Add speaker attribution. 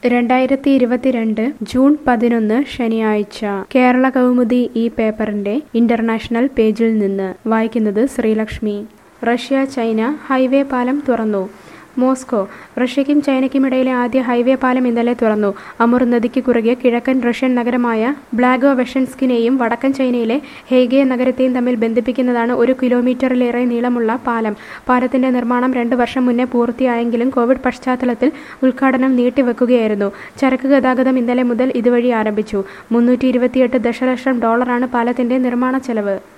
Speaker 1: രണ്ടായിരത്തി ഇരുപത്തിരണ്ട് ജൂൺ പതിനൊന്ന് ശനിയാഴ്ച കേരള കൗമുദി ഈ പേപ്പറിന്റെ ഇന്റർനാഷണൽ പേജിൽ നിന്ന് വായിക്കുന്നത് ശ്രീലക്ഷ്മി റഷ്യ ചൈന ഹൈവേ പാലം തുറന്നു മോസ്കോ റഷ്യയ്ക്കും ചൈനയ്ക്കുമിടയിലെ ആദ്യ ഹൈവേ പാലം ഇന്നലെ തുറന്നു അമുർ നദിക്ക് കുറുകെ കിഴക്കൻ റഷ്യൻ നഗരമായ ബ്ലാഗോവെഷൻസ്കിനെയും വടക്കൻ ചൈനയിലെ ഹേഗെ നഗരത്തെയും തമ്മിൽ ബന്ധിപ്പിക്കുന്നതാണ് ഒരു കിലോമീറ്ററിലേറെ നീളമുള്ള പാലം പാലത്തിന്റെ നിർമ്മാണം രണ്ട് വർഷം മുന്നേ പൂർത്തിയായെങ്കിലും കോവിഡ് പശ്ചാത്തലത്തിൽ ഉദ്ഘാടനം നീട്ടിവെക്കുകയായിരുന്നു ചരക്ക് ഗതാഗതം ഇന്നലെ മുതൽ ഇതുവഴി ആരംഭിച്ചു മുന്നൂറ്റി ഇരുപത്തിയെട്ട് ദശലക്ഷം ഡോളറാണ് പാലത്തിന്റെ നിർമ്മാണ ചെലവ്